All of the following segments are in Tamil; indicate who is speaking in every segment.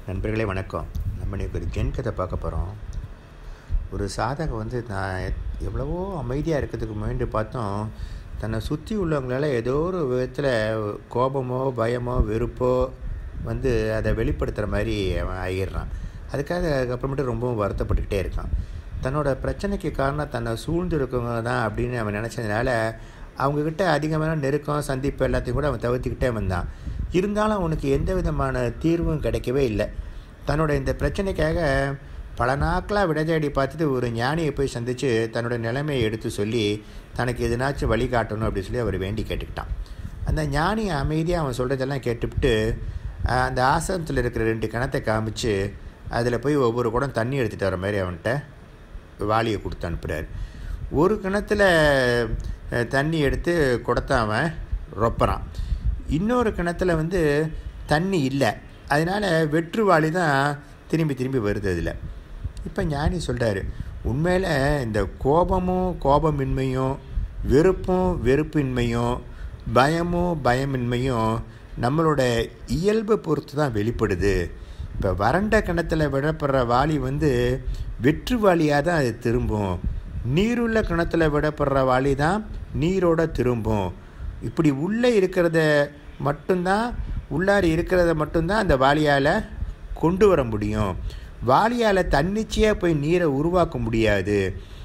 Speaker 1: நண்பர்களே வணக்கம் நம்ம இன்னைக்கு ஒரு ஜென் கதை பார்க்க போகிறோம் ஒரு சாதகம் வந்து நான் எவ்வளவோ அமைதியாக இருக்கிறதுக்கு முயன்று பார்த்தோம் தன்னை சுற்றி உள்ளவங்களால ஏதோ ஒரு விதத்தில் கோபமோ பயமோ வெறுப்போ வந்து அதை வெளிப்படுத்துகிற மாதிரி அவன் ஆகிடுறான் அதுக்காக அதுக்கப்புறமேட்டு ரொம்பவும் வருத்தப்பட்டுக்கிட்டே இருக்கான் தன்னோட பிரச்சனைக்கு காரணம் தன்னை சூழ்ந்து இருக்கவங்க தான் அப்படின்னு அவன் நினச்சதுனால அவங்கக்கிட்ட அதிகமான நெருக்கம் சந்திப்பு எல்லாத்தையும் கூட அவன் தவிர்த்துக்கிட்டே வந்தான் இருந்தாலும் அவனுக்கு எந்த விதமான தீர்வும் கிடைக்கவே இல்லை தன்னோட இந்த பிரச்சனைக்காக பல நாட்களாக விடஜாடி பார்த்துட்டு ஒரு ஞானியை போய் சந்தித்து தன்னோட நிலைமையை எடுத்து சொல்லி தனக்கு எதுனாச்சும் வழிகாட்டணும் அப்படின்னு சொல்லி அவர் வேண்டி கேட்டுக்கிட்டான் அந்த ஞானி அமைதியாக அவன் சொல்கிறதெல்லாம் கேட்டுவிட்டு அந்த ஆசிரமத்தில் இருக்கிற ரெண்டு கிணத்தை காமிச்சு அதில் போய் ஒவ்வொரு குடம் தண்ணி எடுத்துகிட்டு வர மாதிரி அவன்கிட்ட வாளியை கொடுத்து அனுப்புகிறார் ஒரு கிணத்துல தண்ணி எடுத்து கொடுத்த அவன் ரொப்பறான் இன்னொரு கிணத்துல வந்து தண்ணி இல்லை அதனால் வெற்று வாளி தான் திரும்பி திரும்பி வருது அதில் இப்போ ஞானி சொல்கிறாரு உண்மையில் இந்த கோபமும் கோபமின்மையும் வெறுப்பும் வெறுப்பின்மையும் பயமும் பயமின்மையும் நம்மளோட இயல்பை பொறுத்து தான் வெளிப்படுது இப்போ வறண்ட கிணத்துல விடப்படுற வாளி வந்து வெற்று வாளியாக தான் அது திரும்பும் நீருள்ள கிணத்துல விடப்படுற வாளி தான் நீரோட திரும்பும் இப்படி உள்ளே இருக்கிறத மட்டும்தான் உள்ளார இருக்கிறத மட்டும்தான் அந்த வாளியால் கொண்டு வர முடியும் வாளியால் தன்னிச்சையாக போய் நீரை உருவாக்க முடியாது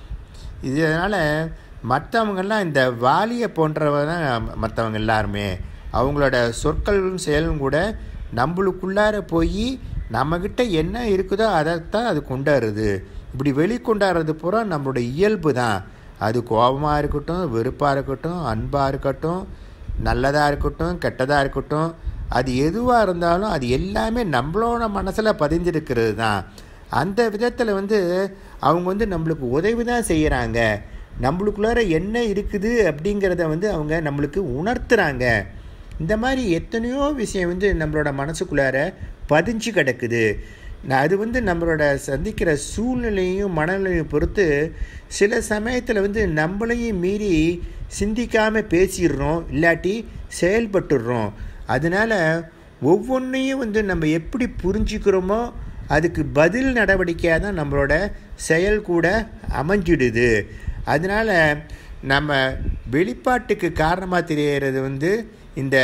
Speaker 1: இதனால் மற்றவங்கெல்லாம் இந்த வாலியை போன்றவ தான் மற்றவங்க எல்லாருமே அவங்களோட சொற்களும் செயலும் கூட நம்மளுக்குள்ளார போய் நம்மக்கிட்ட என்ன இருக்குதோ அதைத்தான் அது கொண்டாடுறது இப்படி வெளிக்கொண்டாடுறது பூரா நம்மளோட இயல்பு தான் அது கோபமாக இருக்கட்டும் வெறுப்பாக இருக்கட்டும் அன்பாக இருக்கட்டும் நல்லதாக இருக்கட்டும் கெட்டதாக இருக்கட்டும் அது எதுவாக இருந்தாலும் அது எல்லாமே நம்மளோட மனசில் பதிஞ்சிருக்கிறது தான் அந்த விதத்தில் வந்து அவங்க வந்து நம்மளுக்கு உதவி தான் செய்கிறாங்க நம்மளுக்குள்ளார என்ன இருக்குது அப்படிங்கிறத வந்து அவங்க நம்மளுக்கு உணர்த்துறாங்க இந்த மாதிரி எத்தனையோ விஷயம் வந்து நம்மளோட மனசுக்குள்ளார பதிஞ்சு கிடக்குது அது வந்து நம்மளோட சந்திக்கிற சூழ்நிலையும் மனநிலையும் பொறுத்து சில சமயத்தில் வந்து நம்மளையும் மீறி சிந்திக்காமல் பேசிடுறோம் இல்லாட்டி செயல்பட்டுடுறோம் அதனால் ஒவ்வொன்றையும் வந்து நம்ம எப்படி புரிஞ்சுக்கிறோமோ அதுக்கு பதில் நடவடிக்கையாக தான் நம்மளோட செயல் கூட அமைஞ்சிடுது அதனால் நம்ம வெளிப்பாட்டுக்கு காரணமாக தெரியறது வந்து இந்த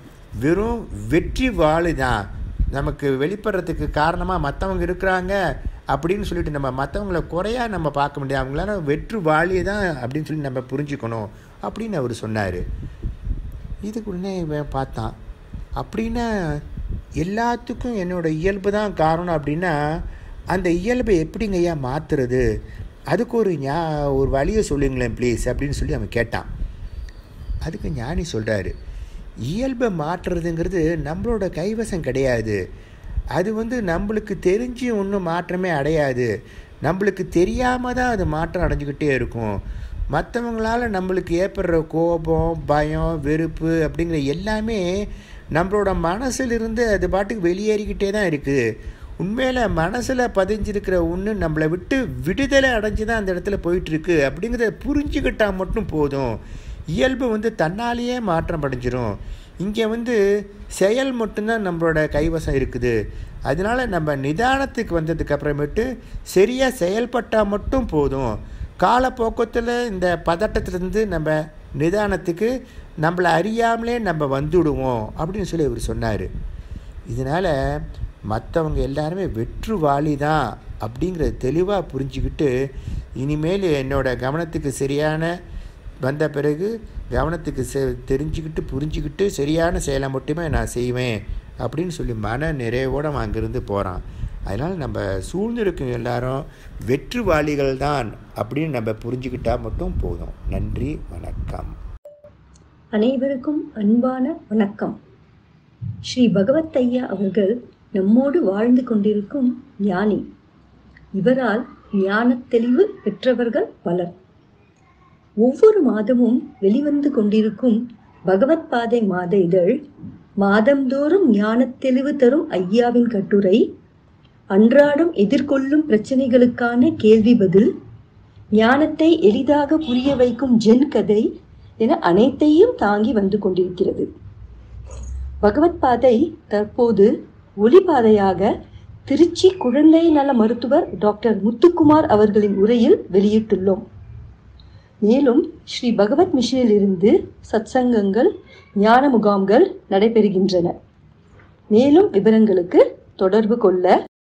Speaker 1: வெறும் வெற்றி வாழு தான் நமக்கு வெளிப்படுறதுக்கு காரணமாக மற்றவங்க இருக்கிறாங்க அப்படின்னு சொல்லிட்டு நம்ம மற்றவங்கள குறையாக நம்ம பார்க்க முடியாது அவங்களால வெற்று வாளியை தான் அப்படின்னு சொல்லி நம்ம புரிஞ்சுக்கணும் அப்படின்னு அவர் சொன்னார் இதுக்கு உடனே இவன் பார்த்தான் அப்படின்னா எல்லாத்துக்கும் என்னோடய இயல்பு தான் காரணம் அப்படின்னா அந்த இயல்பை எப்படிங்க ஐயா மாற்றுறது அதுக்கு ஒரு ஞா ஒரு வழியை சொல்லுங்களேன் ப்ளீஸ் அப்படின்னு சொல்லி அவன் கேட்டான் அதுக்கு ஞானி சொல்கிறாரு இயல்பை மாற்றுறதுங்கிறது நம்மளோட கைவசம் கிடையாது அது வந்து நம்மளுக்கு தெரிஞ்சு ஒன்றும் மாற்றமே அடையாது நம்மளுக்கு தெரியாமல் தான் அது மாற்றம் அடைஞ்சிக்கிட்டே இருக்கும் மற்றவங்களால நம்மளுக்கு ஏற்படுற கோபம் பயம் வெறுப்பு அப்படிங்கிற எல்லாமே நம்மளோட மனசிலிருந்து அது பாட்டுக்கு வெளியேறிக்கிட்டே தான் இருக்குது உண்மையில் மனசில் பதிஞ்சிருக்கிற ஒன்று நம்மளை விட்டு விடுதலை அடைஞ்சு தான் அந்த இடத்துல போயிட்டுருக்கு அப்படிங்கிறத புரிஞ்சுக்கிட்டால் மட்டும் போதும் இயல்பு வந்து தன்னாலேயே மாற்றம் அடைஞ்சிரும் இங்கே வந்து செயல் மட்டும்தான் நம்மளோட கைவசம் இருக்குது அதனால் நம்ம நிதானத்துக்கு வந்ததுக்கு அப்புறமேட்டு சரியாக செயல்பட்டால் மட்டும் போதும் காலப்போக்கத்தில் இந்த பதட்டத்திலேருந்து நம்ம நிதானத்துக்கு நம்மளை அறியாமலே நம்ம வந்துவிடுவோம் அப்படின்னு சொல்லி அவர் சொன்னார் இதனால் மற்றவங்க எல்லாருமே வெற்று வாளி தான் அப்படிங்கிறத தெளிவாக புரிஞ்சுக்கிட்டு இனிமேல் என்னோடய கவனத்துக்கு சரியான வந்த பிறகு கவனத்துக்கு செ தெரிஞ்சுக்கிட்டு புரிஞ்சுக்கிட்டு சரியான செயலை மட்டுமே நான் செய்வேன் அப்படின்னு சொல்லி மன நிறைவோடு அவன் அங்கேருந்து போகிறான் அதனால் நம்ம சூழ்ந்திருக்கும் எல்லாரும் வெற்றுவாளிகள் தான் அப்படின்னு நம்ம புரிஞ்சுக்கிட்டால் மட்டும் போதும் நன்றி வணக்கம்
Speaker 2: அனைவருக்கும் அன்பான வணக்கம் ஸ்ரீ பகவத் ஐயா அவர்கள் நம்மோடு வாழ்ந்து கொண்டிருக்கும் ஞானி இவரால் ஞானத் தெளிவு பெற்றவர்கள் பலர் ஒவ்வொரு மாதமும் வெளிவந்து கொண்டிருக்கும் பகவத் பாதை மாத இதழ் மாதந்தோறும் ஞானத் தெளிவு தரும் ஐயாவின் கட்டுரை அன்றாடம் எதிர்கொள்ளும் பிரச்சனைகளுக்கான கேள்வி பதில் ஞானத்தை எளிதாக புரிய வைக்கும் ஜென் கதை என அனைத்தையும் தாங்கி வந்து கொண்டிருக்கிறது பகவத் பாதை தற்போது ஒளிபாதையாக திருச்சி குழந்தை நல மருத்துவர் டாக்டர் முத்துக்குமார் அவர்களின் உரையில் வெளியிட்டுள்ளோம் மேலும் ஸ்ரீ பகவத் மிஷனில் இருந்து சத்சங்கங்கள் ஞான முகாம்கள் நடைபெறுகின்றன மேலும் விவரங்களுக்கு தொடர்பு கொள்ள